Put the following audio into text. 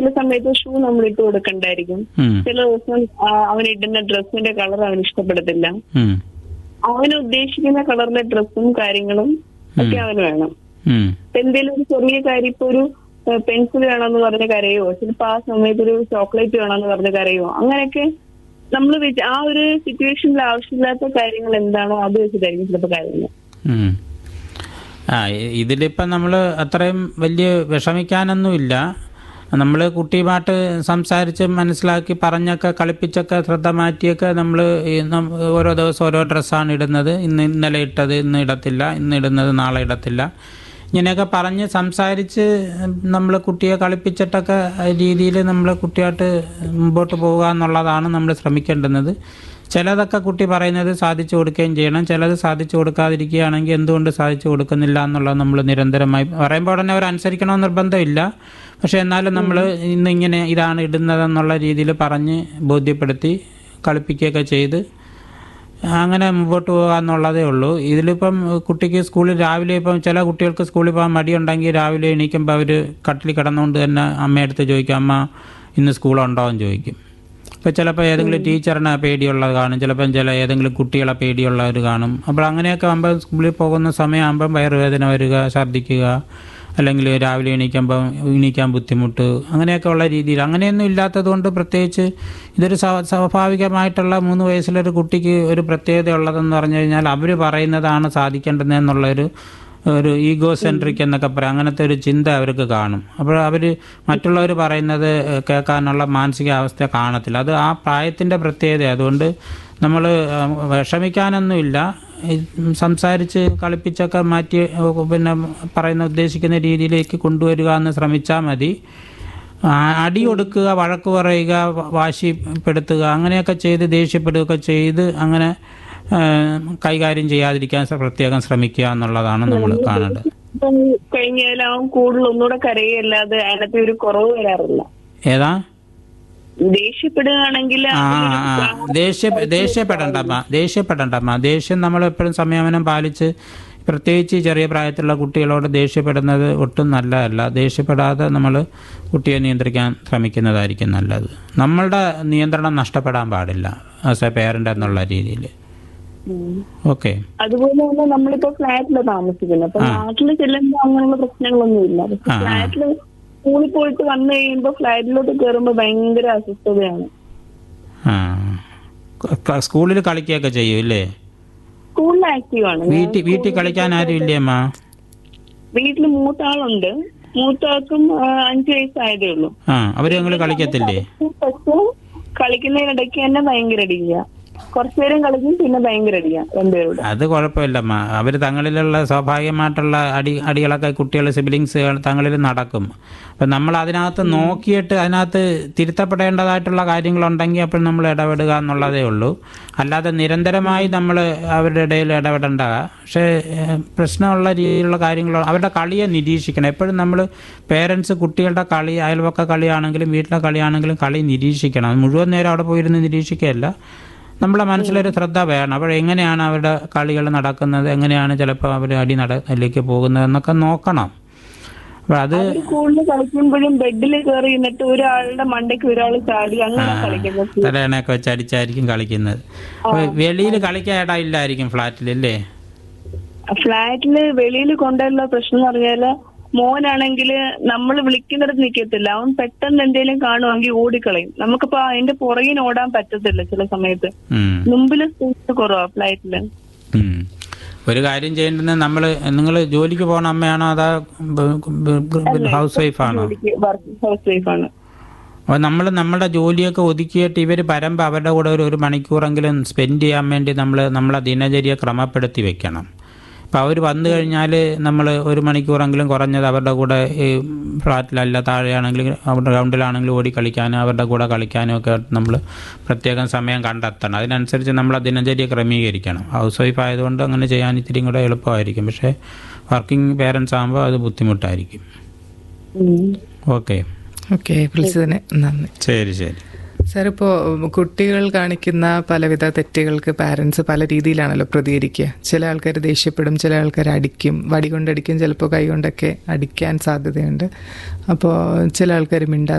ചില സമയത്ത് ഷൂ നമ്മൾ ഇട്ട് കൊടുക്കണ്ടായിരിക്കും ഉം, ചില ദിവസം ആ, അവൻ ഇടുന്ന ഡ്രസ്സിന്റെ കളർ അവന് ഇഷ്ടപ്പെടത്തില്ല ഉം, അവന് ഉദ്ദേശിക്കുന്ന കളറിലെ ഡ്രസ്സും കാര്യങ്ങളും ഒക്കെ അവന് വേണം ഉം, ഇപ്പൊ എന്തെങ്കിലും ഒരു ചെറിയ കാര്യം ഇപ്പൊ ഒരു പെൻസിൽ വേണമെന്ന് പറഞ്ഞ കരയോ ചിലപ്പോ ആ സമയത്ത് ഒരു ചോക്ലേറ്റ് വേണമെന്ന് പറഞ്ഞ കരയോ അങ്ങനെയൊക്കെ നമ്മൾ ആ ഒരു സിറ്റുവേഷനിൽ ആവശ്യമില്ലാത്ത കാര്യങ്ങൾ എന്താണോ അത് വെച്ചിട്ടായിരിക്കും ചിലപ്പോൾ കാര്യങ്ങൾ ഉം. ആ ഇ- ഇതിലിപ്പം നമ്മൾ അത്രയും വലിയ വിഷമിക്കാനൊന്നുമില്ല നമ്മൾ കുട്ടിയുമായിട്ട് സംസാരിച്ച് മനസ്സിലാക്കി പറഞ്ഞൊക്കെ കളിപ്പിച്ചൊക്കെ ശ്രദ്ധ മാറ്റിയൊക്കെ നമ്മൾ ഓരോ ദിവസം ഓരോ ഡ്രസ്സാണ് ഇടുന്നത് ഇന്ന് ഇന്നലെ ഇട്ടത് ഇന്ന് ഇടത്തില്ല ഇന്ന് ഇടുന്നത് നാളെ ഇടത്തില്ല ഇങ്ങനെയൊക്കെ പറഞ്ഞ് സംസാരിച്ച് നമ്മൾ കുട്ടിയെ കളിപ്പിച്ചിട്ടൊക്കെ രീതിയിൽ നമ്മൾ കുട്ടിയായിട്ട് മുമ്പോട്ട് പോവുക എന്നുള്ളതാണ് നമ്മൾ ശ്രമിക്കേണ്ടുന്നത് ചിലതൊക്കെ കുട്ടി പറയുന്നത് സാധിച്ചു കൊടുക്കുകയും ചെയ്യണം ചിലത് സാധിച്ചു കൊടുക്കാതിരിക്കുകയാണെങ്കിൽ എന്തുകൊണ്ട് സാധിച്ചു കൊടുക്കുന്നില്ല എന്നുള്ളത് നമ്മൾ നിരന്തരമായി പറയുമ്പോൾ ഉടനെ അവർ അനുസരിക്കണമെന്ന് നിർബന്ധമില്ല പക്ഷെ എന്നാലും നമ്മൾ ഇന്നിങ്ങനെ ഇതാണ് ഇടുന്നതെന്നുള്ള രീതിയിൽ പറഞ്ഞ് ബോധ്യപ്പെടുത്തി കളിപ്പിക്കുകയൊക്കെ ചെയ്ത് അങ്ങനെ മുമ്പോട്ട് പോകുക എന്നുള്ളതേ ഉള്ളൂ ഇതിലിപ്പം കുട്ടിക്ക് സ്കൂളിൽ രാവിലെ ഇപ്പം ചില കുട്ടികൾക്ക് സ്കൂളിൽ പോകാൻ മടിയുണ്ടെങ്കിൽ രാവിലെ എണീക്കുമ്പോൾ അവർ കട്ടിൽ കിടന്നുകൊണ്ട് തന്നെ അമ്മയടുത്ത് ചോദിക്കും അമ്മ ഇന്ന് സ്കൂളുണ്ടോ എന്ന് ചോദിക്കും ഇപ്പോൾ ചിലപ്പോൾ ഏതെങ്കിലും ടീച്ചറിനെ പേടിയുള്ളത് കാണും ചിലപ്പം ചില ഏതെങ്കിലും കുട്ടികളെ പേടിയുള്ളവർ കാണും അപ്പോൾ അങ്ങനെയൊക്കെ ആകുമ്പോൾ സ്കൂളിൽ പോകുന്ന സമയമാകുമ്പം വയറുവേദന വരിക ഛർദ്ദിക്കുക അല്ലെങ്കിൽ രാവിലെ എണീക്കുമ്പം എണീക്കാൻ ബുദ്ധിമുട്ട് അങ്ങനെയൊക്കെ ഉള്ള രീതിയിൽ അങ്ങനെയൊന്നും ഇല്ലാത്തത് കൊണ്ട് പ്രത്യേകിച്ച് ഇതൊരു സ്വാ- സ്വാഭാവികമായിട്ടുള്ള മൂന്ന് വയസ്സിലൊരു കുട്ടിക്ക് ഒരു പ്രത്യേകത ഉള്ളതെന്ന് പറഞ്ഞു കഴിഞ്ഞാൽ അവർ പറയുന്നതാണ് സാധിക്കേണ്ടതെന്നുള്ളൊരു ഒരു ഈഗോ സെൻട്രിക് എന്നൊക്കെ പറയാം അങ്ങനത്തെ ഒരു ചിന്ത അവർക്ക് കാണും അപ്പോൾ അവർ മറ്റുള്ളവർ പറയുന്നത് കേൾക്കാനുള്ള മാനസികാവസ്ഥ കാണത്തില്ല അത് ആ പ്രായത്തിൻ്റെ പ്രത്യേകത അതുകൊണ്ട് നമ്മൾ വിഷമിക്കാനൊന്നുമില്ല ഈ സംസാരിച്ച് കളിപ്പിച്ചൊക്കെ മാറ്റി ഏഹ്, പിന്നെ പറയുന്ന ഉദ്ദേശിക്കുന്ന രീതിയിലേക്ക് കൊണ്ടുവരിക എന്ന് ശ്രമിച്ചാൽ മതി ആ, അടി കൊടുക്കുക വഴക്ക് പറയുക വ- വാശിപ്പെടുത്തുക അങ്ങനെയൊക്കെ ചെയ്ത് ദേഷ്യപ്പെടുകയൊക്കെ ചെയ്ത് അങ്ങനെ ഏഹ്, കൈകാര്യം ചെയ്യാതിരിക്കാൻ സ- പ്രത്യേകം ശ്രമിക്കുക എന്നുള്ളതാണ് നമ്മൾ കാണേണ്ടത് ഇപ്പം കഴിഞ്ഞാൽ അവൻ കൂടുതൽ ഒന്നുകൂടെ കരയല്ലാതെ അതിനകത്ത് ഒരു കുറവ് വരാറില്ല ഏതാ ദേഷ്യപ്പെടുകയാണെങ്കിൽ ആ ആ ദേഷ്യ ദേഷ്യപ്പെടണ്ടമ്മ ദേഷ്യപ്പെടണ്ടമ്മ ദേഷ്യം നമ്മൾ എപ്പോഴും സംയമനം പാലിച്ച് പ്രത്യേകിച്ച് ചെറിയ പ്രായത്തിലുള്ള കുട്ടികളോട് ദേഷ്യപ്പെടുന്നത് ഒട്ടും നല്ലതല്ല ദേഷ്യപ്പെടാതെ നമ്മൾ കുട്ടിയെ നിയന്ത്രിക്കാൻ ശ്രമിക്കുന്നതായിരിക്കും നല്ലത് നമ്മളുടെ നിയന്ത്രണം നഷ്ടപ്പെടാൻ പാടില്ല ആസ് എ പേരൻ്റ് എന്നുള്ള രീതിയിൽ ഓക്കെ അതുപോലെ തന്നെ നമ്മളിപ്പോ ഫ്ലാറ്റിലാണ് താമസിക്കുന്നത് അപ്പൊ നാട്ടില് ചെല്ലുമ്പോ അങ്ങനെയുള്ള പ്രശ്നങ്ങളൊന്നുമില്ല പക്ഷെ ആ, ആ. ഫ്ലാറ്റില് സ്കൂളിൽ പോയിട്ട് വന്നു കഴിയുമ്പോ ഫ്ലാറ്റിലോട്ട് കയറുമ്പോ ഭയങ്കര അസ്വസ്ഥതയാണ് ആ സ്കൂളിൽ കളിക്കുകയൊക്കെ ചെയ്യും ഇല്ലേ സ്കൂളിൽ ആക്റ്റീവ് ആണ് ഞാൻ വീട്ടിൽ വീട്ടിൽ കളിക്കാൻ ആരും ഇല്ലേ അമ്മ വീട്ടില് മൂത്ത ആളുണ്ട് മൂത്ത ആൾക്കും ആ, അഞ്ച് വയസ്സായതേ ഉള്ളൂ ആ അവർ നിങ്ങൾ കളിക്കത്തില്ലേ പക്ഷെ കളിക്കുന്നതിനിടയ്ക്ക് തന്നെ ഭയങ്കര അടിക്കുക കുറച്ചുനേരം കളിക്കും പിന്നെ ഭയങ്കര അടിക്കുക രണ്ടുപേരോട് അത് കുഴപ്പമില്ലമ്മ അവർ തങ്ങളിലുള്ള സ്വാഭാവികമായിട്ടുള്ള അടി അടികളൊക്കെ കുട്ടികൾ സിബിലിങ്സ് തങ്ങളിൽ നടക്കും അപ്പം നമ്മൾ അതിനകത്ത് നോക്കിയിട്ട് അതിനകത്ത് തിരുത്തപ്പെടേണ്ടതായിട്ടുള്ള കാര്യങ്ങളുണ്ടെങ്കിൽ അപ്പോൾ നമ്മൾ ഇടപെടുക എന്നുള്ളതേ ഉള്ളൂ അല്ലാതെ നിരന്തരമായി നമ്മൾ അവരുടെ ഇടയിൽ ഇടപെടേണ്ട പക്ഷേ ഏഹ്, പ്രശ്നമുള്ള രീതിയിലുള്ള കാര്യങ്ങൾ അവരുടെ കളിയെ നിരീക്ഷിക്കണം എപ്പോഴും നമ്മൾ പേരൻസ് കുട്ടികളുടെ കളി അയൽവക്ക കളിയാണെങ്കിലും വീട്ടിലെ കളിയാണെങ്കിലും കളി നിരീക്ഷിക്കണം മുഴുവൻ നേരം അവിടെ പോയിരുന്ന് നിരീക്ഷിക്കുകയല്ല നമ്മളെ മനസ്സിലൊരു ശ്രദ്ധ വേണം അപ്പോൾ എങ്ങനെയാണ് അവരുടെ കളികൾ നടക്കുന്നത് എങ്ങനെയാണ് ചിലപ്പോൾ അവർ അടി നടയിലേക്ക് പോകുന്നത് എന്നൊക്കെ നോക്കണം അപ്പോൾ അത് അവര് കൂടുതൽ കളിക്കുമ്പോഴും ബെഡിൽ കയറി നിന്നിട്ട് ഒരാളുടെ മണ്ടയ്ക്ക് ഒരാൾ ചാടി അങ്ങനെ കളിക്കുന്നത് തലയണയൊക്കെ വെച്ച് അടിച്ചായിരിക്കും കളിക്കുന്നത് അപ്പോൾ വെളിയിൽ കളിക്കാൻ ഇടം ഇല്ലായിരിക്കും ഫ്ലാറ്റിലല്ലേ ഫ്ലാറ്റില് വെളിയിൽ കൊണ്ടുവരുന്ന പ്രശ്നം എന്ന് പറഞ്ഞാല് മോനാണെങ്കിൽ നമ്മൾ വിളിക്കുന്നിടത്ത് നിൽക്കത്തില്ല അവൻ പെട്ടെന്ന് എന്തെങ്കിലും കാണുവാണെങ്കിൽ ഓടിക്കളയും നമുക്കിപ്പോ അതിന്റെ പുറകിന് ഓടാൻ പറ്റത്തില്ല ചില സമയത്ത് ഉം. മുമ്പില് സ്പേസ് കുറവാ ഫ്ലൈറ്റില് ഉം. ഒരു കാര്യം ചെയ്യേണ്ടത് നമ്മൾ നിങ്ങൾ ജോലിക്ക് പോകുന്ന അമ്മയാണോ അതാ ഹൗസ് വൈഫാണോ വർക്ക് ഹൗസ് വൈഫാണ് അപ്പോൾ നമ്മൾ നമ്മുടെ ജോലിയൊക്കെ ഒതുക്കിയിട്ട് ഇവർ പരമ്പ് അവരുടെ കൂടെ ഒരു ഒരു മണിക്കൂറെങ്കിലും സ്പെൻഡ് ചെയ്യാൻ വേണ്ടി നമ്മൾ നമ്മളെ ദിനചര്യ ക്രമപ്പെടുത്തി വെക്കണം അപ്പോൾ അവർ വന്നു കഴിഞ്ഞാൽ നമ്മൾ ഒരു മണിക്കൂറെങ്കിലും കുറഞ്ഞത് അവരുടെ കൂടെ ഈ ഫ്ലാറ്റിലല്ല താഴെയാണെങ്കിലും അവരുടെ ഗ്രൗണ്ടിലാണെങ്കിലും ഓടി കളിക്കാനും അവരുടെ കൂടെ കളിക്കാനും ഒക്കെ നമ്മൾ പ്രത്യേകം സമയം കണ്ടെത്തണം അതിനനുസരിച്ച് നമ്മൾ ദിനചര്യ ക്രമീകരിക്കണം ഹൗസ് വൈഫ് ആയതുകൊണ്ട് അങ്ങനെ ചെയ്യാൻ ഇത്തിരി കൂടെ എളുപ്പമായിരിക്കും പക്ഷേ വർക്കിംഗ് പേരൻസ് ആകുമ്പോൾ അത് ബുദ്ധിമുട്ടായിരിക്കും ഓക്കെ ഓക്കെ വിളിച്ചതിന് നന്ദി ശരി ശരി സാർ ഇപ്പോൾ കുട്ടികൾ കാണിക്കുന്ന പലവിധ തെറ്റുകൾക്ക് പാരൻസ് പല രീതിയിലാണല്ലോ പ്രതികരിക്കുക ചില ആൾക്കാർ ദേഷ്യപ്പെടും ചില ആൾക്കാർ അടിക്കും വടി കൊണ്ടടിക്കും ചിലപ്പോൾ കൈ കൊണ്ടൊക്കെ അടിക്കാൻ സാധ്യതയുണ്ട് അപ്പോൾ ചില ആൾക്കാർ മിണ്ടാതെ